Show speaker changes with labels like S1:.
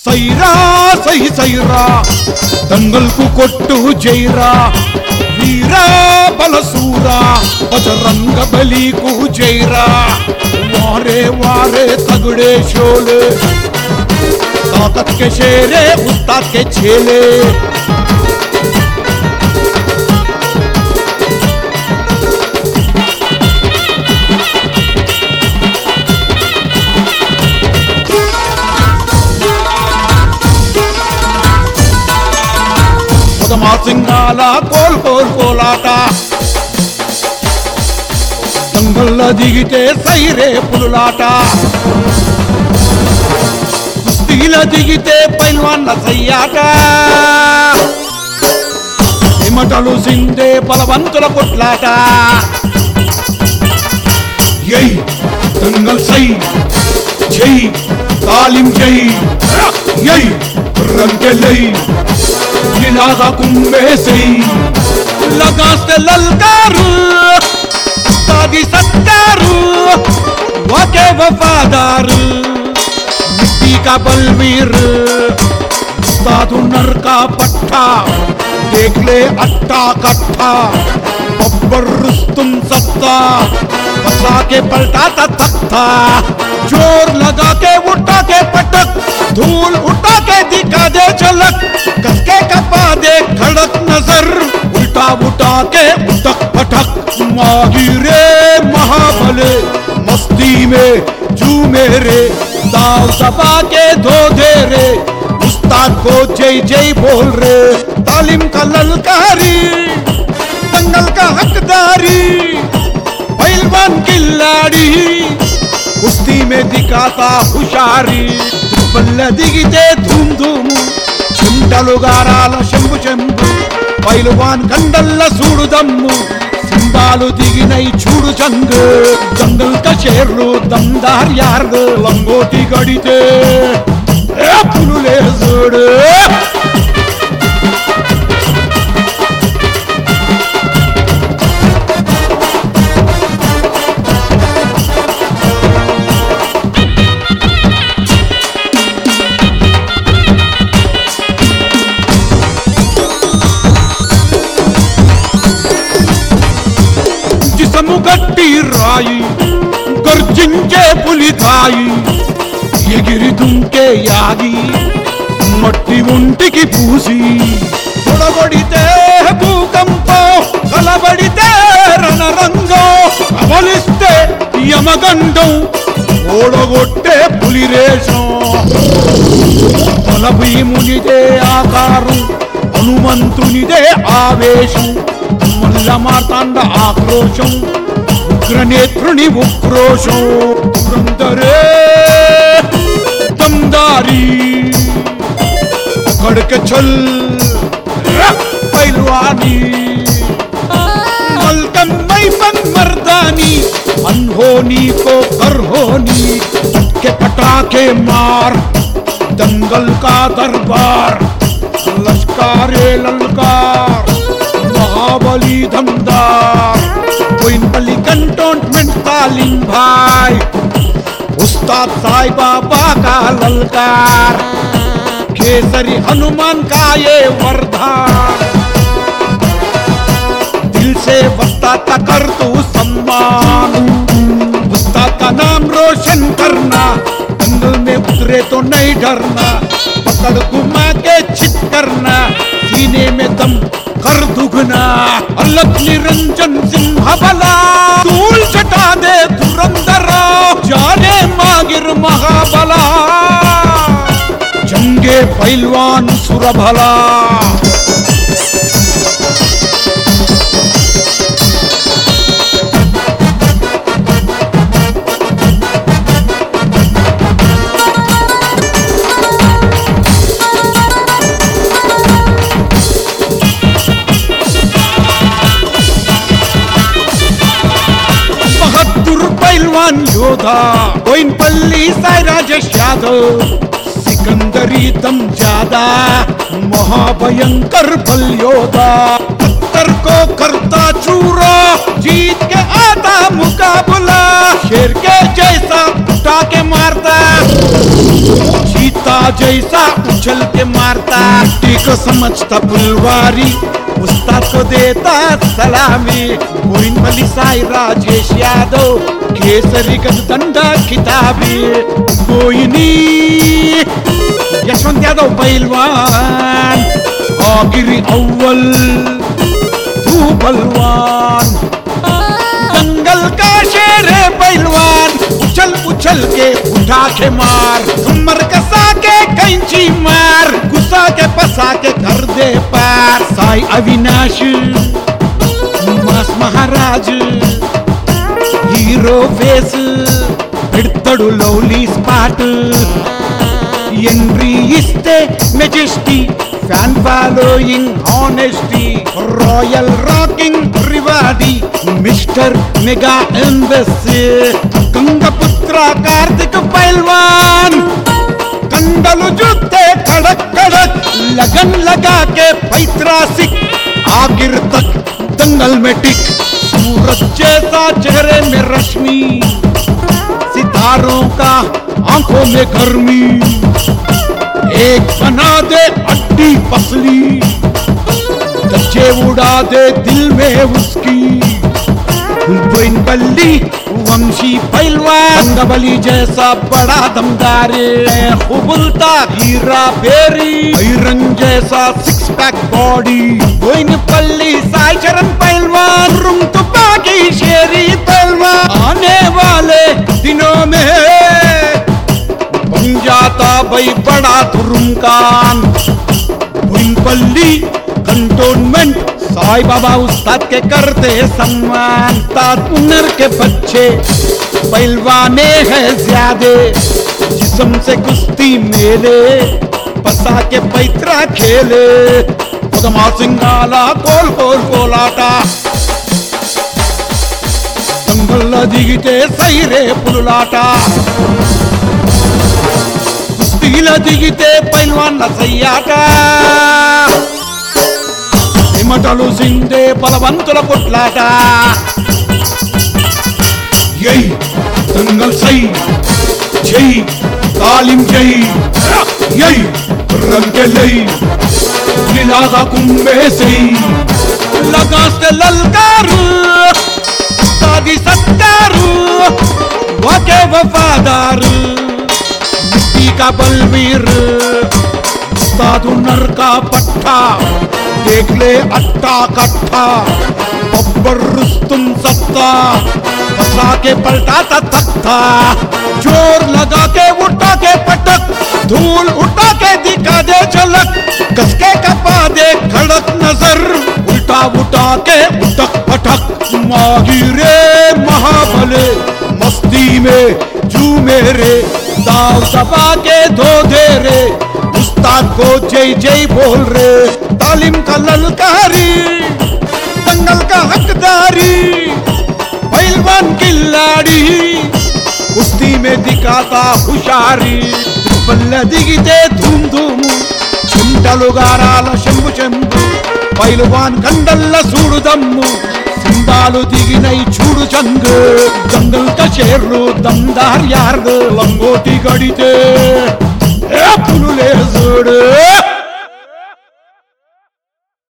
S1: సైరా సై సైరా దంగల్కు కొట్టు జైరా వీరా బలసూరా బజరంగ బలికు జైరా వారే వారే తగుడే షోలే ताकत के शेरे उस्ताद के छेले ఉదమా సింగాల కోల్ కోల్ కోలాట దంగల్లో దిగితే సైరే పులులాట కుస్తీల దిగితే పైల్వాన్ల సయ్యాట సిమటలు సిందే బలవంతుల కొట్లాట యై దంగల్ సై జై తాలిం జై యై రంగెలై ఇలాగా కుంభేసై లగాస్తే లల్కారు తాది సత్తారు ఒకే వఫాదారు मिट्टी का बलवीर साधु नर का पट्टा देख ले अट्टा कट्टा बब्बर रुस्तुम सत्ता फंसा के पलटाता तख्ता जोर लगा के उठा के पटक धूल उठा के दिखा दे झलक कसके कपा दे खड़क नजर उल्टा उठा के उठक पटक माहिरे महाबले मस्ती में झूमे रे दाव दबा के धो दे रे उस्ताद को जय जय बोल रे तालीम का ललकारी दंगल का हकदारी पहलवान खिलाड़ी कुश्ती में दिखाता हुशारी బల్ల దిగితే ధూమ్ ధూము చింటలు గారాల శంభు చెంబు పైలువాన్ కండల్ల సూడు దమ్ము సింబాలు దిగినై చూడు చంగు జంగల్ కషేర్లు దమ్దార్ యార్లు లంగోటి గడితే ఏ పులులే చూడు జిసము గట్టి రాయి గర్జించే పులికాయి ఎగిరి దుంకే యాగి మట్టి ఒంటికి పూసి తొడగొడితే భూకంపం కలబడితే రణరంగం అవలిస్తే యమగండం ఓడగొట్టే పులిరేషం బలభీమునిదే ఆకారం హనుమంతునిదే ఆవేశం మల్ల మార్తాండ ఆక్రోశం ఉగ్రనేత్రుని ఉక్రోశం పురందరే దమ్దారి కడక చల్ పైల్వానీ मलकम मैफन मर्दानी अनहोनी को करहोनी के पटाखे मार दंगल का दरबार लश्कारे ललकार महाबली धमदार कोइनपल्ली कंटोनमेंट तालीम भाई उस्ताद साई बाबा का ललकार केसरी हनुमान का ये वरदान दिल से वस्ताद का कर तू सम्मान उस्ताद का नाम रोशन करना दंगल में उतरे तो नहीं डरना पकड़ घुमा के छिट करना सीने में दम कर दुगना अलग निरंजन सिंह बला धूल चटा दे धुरंधरा जाने मागिर महाबला जंगे पहलवान सुरभला बहादुर पहलवान योधा कोइनपल्ली साई राजेश यादव सिकंदरी दम ज्यादा महाभयंकर बल योधा पत्थर को करता चूरा जीत के आता मुकाबला शेर के जैसा उठा के मारता चीता जैसा उछल के मारता मिट्टी को समझता पुलवारी उस्ताद को देता सलामी मोइन मली साई राजेश यादव केसरी गद दंडा खिताबी मोइनी यशवंत यादव पहलवान आगिरी अव्वल तू बलवान दंगल का शेर है पहलवान उछल उछल के उठा के मार कमर कसा के कैंची मार गुस्सा के पसा के कर दे पार साई अविनाश मास महाराज హీరో ఫేస్ పెడతాడు లవ్లీ స్పాట్ ఎంట్రీ ఇస్తే majesty fan following honesty royal rocking రివాడి మిస్టర్ మెగా ఎంబెస్సీ గంగపుత్ర కార్తిక్ పైల్వాన్ कंडल जूते खड़क खड़क लगन लगा के पैत्रासिक आखिर तक दंगल में टिक सूरज जैसा चेहरे में रश्मि सितारों का आंखों में गर्मी एक बना दे अड्डी पसली धज्जे उड़ा दे दिल में उसकी बोइन बल्ली वंशी पहलवान बली जैसा बड़ा दमदार है हुबुलता हीरा बेरी हिरन जैसा सिक्स पैक बॉडी बोइन पल्ली साई चरण पहलवान रुम तुपाकी शेरी पहलवान आने वाले दिनों में बन जाता भाई बड़ा तुरुमकान भुइनपल्ली कंटोनमेंट साई बाबा उस्ताद के करते सम्मान उस्ताद उनर के बच्चे पहलवाने हैं ज्यादे जिसम से कुश्ती मेले पसा के पैतरा खेले ఉదమా సింగాల కోల్ కోల్ కోలాట దంగల్లో దిగితే సైరే పులులాట కుస్తీలో దిగితే పైల్వాన్ల సయ్యాట చెమటలు సిందే బలవంతుల కొట్లాట యై దంగల్ సై జై తాలిం జై యై రంగెలై గిలాదా కుంభేసై లగాస్తే లల్కారు సాది సత్తారు వాకే వఫాదారు मिट्टी का बलवीर उस्ताद नर का पट्टा देख ले अट्टा कट्टा बब्बर रुस्तुम सत्ता फंसा के पलटाता तख्ता जोर लगा के उठा के पटक धूल उठा के दिखा दे झलक कसके कपा दे खड़क नजर उल्टा उठा के उठक पटक माहिरे महाबले मस्ती में जू मेरे दाव दबा के धो दे रे उस्ताद को जय जय बोल रे तालीम का ललकारी दंगल का हकदारी पहलवान खिलाड़ी कुश्ती में दिखाता हुशारी బల్ల దిగితే ధూమ్ ధూము చింటలు గారాల శంభు చెంబు పైలువాన్ కండల్ల సూడు దమ్ము సింబాలు దిగినై చూడు చంగు దంగల్ కచేర్లు దమ్దార్ యార్లు లంగోటి గడితే ఏ పులులే చూడు